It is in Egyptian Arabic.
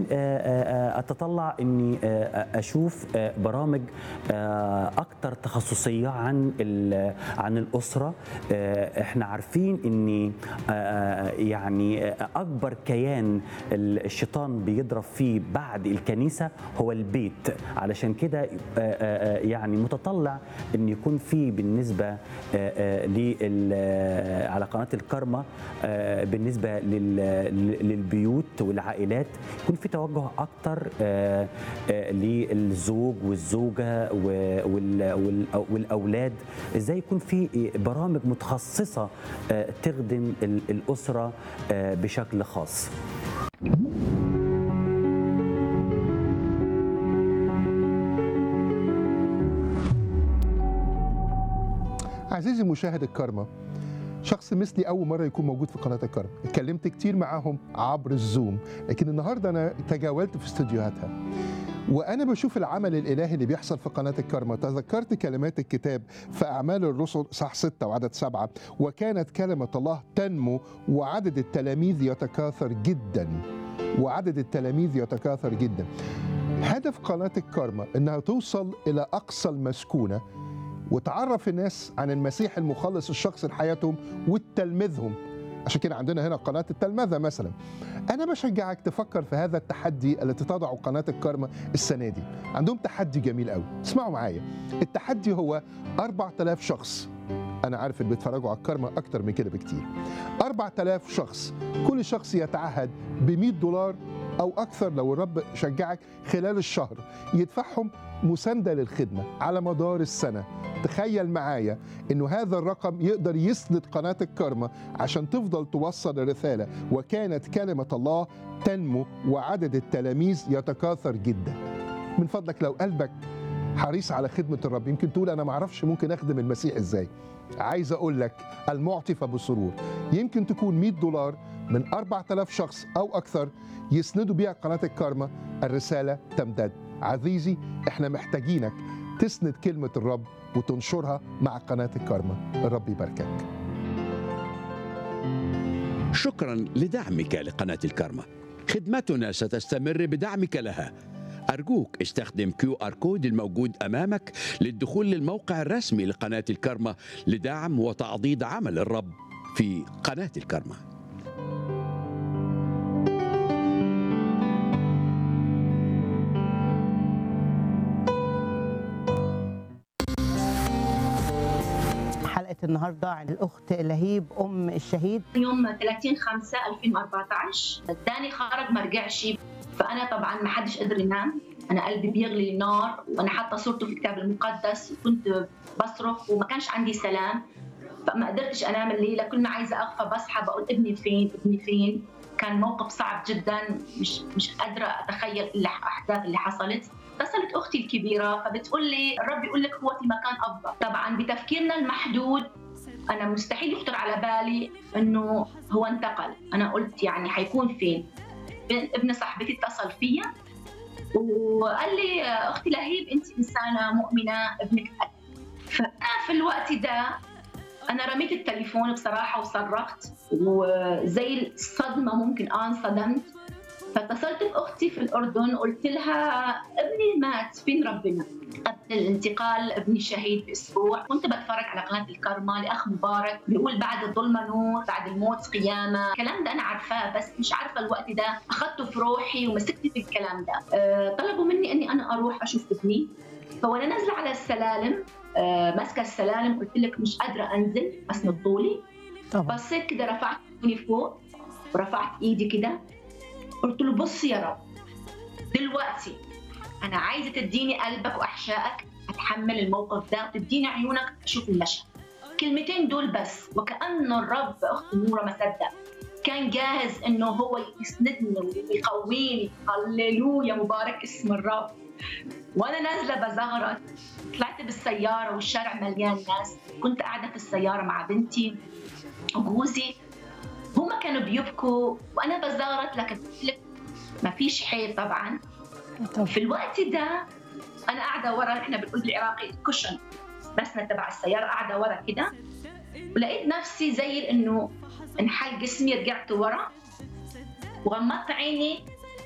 اتطلع اني اشوف برامج اكثر تخصصيه عن عن الاسره احنا عارفين ان يعني اكبر كيان الشيطان بيضرب فيه بعد الكنيسه هو البيت علشان كده يعني متطلع ان يكون في بالنسبه على قناه الكرمة بالنسبه للبيوت والعائلات يكون في توجه اكتر للزوج والزوجه والاولاد ازاي يكون في برامج متخصصه تخدم الاسره بشكل خاص عزيزي مشاهد الكرمة شخص مثلي أول مرة يكون موجود في قناة الكرم اتكلمت كتير معاهم عبر الزوم لكن النهاردة أنا تجاولت في استوديوهاتها وأنا بشوف العمل الإلهي اللي بيحصل في قناة الكرمة تذكرت كلمات الكتاب في أعمال الرسل صح ستة وعدد سبعة وكانت كلمة الله تنمو وعدد التلاميذ يتكاثر جدا وعدد التلاميذ يتكاثر جدا هدف قناة الكرمة إنها توصل إلى أقصى المسكونة وتعرف الناس عن المسيح المخلص الشخص لحياتهم وتلمذهم عشان كده عندنا هنا قناة التلمذة مثلا أنا بشجعك تفكر في هذا التحدي التي تضع قناة الكرمة السنة دي عندهم تحدي جميل قوي اسمعوا معايا التحدي هو 4000 شخص أنا عارف اللي بيتفرجوا على الكرمة أكتر من كده بكتير 4000 شخص كل شخص يتعهد ب 100 دولار أو أكثر لو الرب شجعك خلال الشهر يدفعهم مساندة للخدمة على مدار السنة تخيل معايا انه هذا الرقم يقدر يسند قناة الكرمة عشان تفضل توصل الرسالة وكانت كلمة الله تنمو وعدد التلاميذ يتكاثر جدا من فضلك لو قلبك حريص على خدمة الرب يمكن تقول أنا معرفش ممكن أخدم المسيح إزاي عايز أقول لك المعطي فبسرور يمكن تكون 100 دولار من 4000 شخص أو أكثر يسندوا بيها قناة الكرمة الرسالة تمتد عزيزي احنا محتاجينك تسند كلمة الرب وتنشرها مع قناة الكرمة الرب يباركك شكرا لدعمك لقناة الكرمة خدمتنا ستستمر بدعمك لها أرجوك استخدم كيو آر كود الموجود أمامك للدخول للموقع الرسمي لقناة الكرمة لدعم وتعضيد عمل الرب في قناة الكرمه حلقه النهارده عن الاخت لهيب ام الشهيد يوم 30 5 2014 الثاني خرج ما رجعش فانا طبعا ما حدش قدر ينام انا قلبي بيغلي نار وانا حاطه صورته في الكتاب المقدس وكنت بصرخ وما كانش عندي سلام فما قدرتش انام الليله كل ما عايزه اغفى بصحى بقول ابني فين ابني فين كان موقف صعب جدا مش مش قادره اتخيل الاحداث اللي حصلت اتصلت اختي الكبيره فبتقول لي الرب يقول لك هو في مكان افضل طبعا بتفكيرنا المحدود انا مستحيل يخطر على بالي انه هو انتقل انا قلت يعني حيكون فين ابن صاحبتي اتصل فيا وقال لي اختي لهيب انت انسانه مؤمنه ابنك فانا في الوقت ده انا رميت التليفون بصراحه وصرخت وزي الصدمه ممكن اه انصدمت فاتصلت باختي في الاردن قلت لها ابني مات فين ربنا قبل الانتقال ابني شهيد باسبوع كنت بتفرج على قناه الكرمه لاخ مبارك بيقول بعد الظلمه نور بعد الموت قيامه الكلام ده انا عارفاه بس مش عارفه الوقت ده اخذته في روحي ومسكت في الكلام ده أه طلبوا مني اني انا اروح اشوف ابني فوانا نازله على السلالم أه ماسكه السلالم قلت لك مش قادره انزل اسند طولي طبعا بصيت كده رفعت ايدي فوق ورفعت ايدي كده قلت له بص يا رب دلوقتي انا عايزه تديني قلبك واحشائك اتحمل الموقف ده وتديني عيونك اشوف المشهد كلمتين دول بس وكأن الرب اخت نوره ما صدق كان جاهز انه هو يسندني ويقويني هللويا مبارك اسم الرب وانا نازله بزغرط طلعت بالسياره والشارع مليان ناس كنت قاعده في السياره مع بنتي وجوزي هما كانوا بيبكوا وانا بزغرط لكن ما فيش حيط طبعا في الوقت ده انا قاعده ورا احنا بنقول بالعراقي كشن مسند تبع السياره قاعده ورا كده ولقيت نفسي زي انه انحل جسمي رجعت ورا وغمضت عيني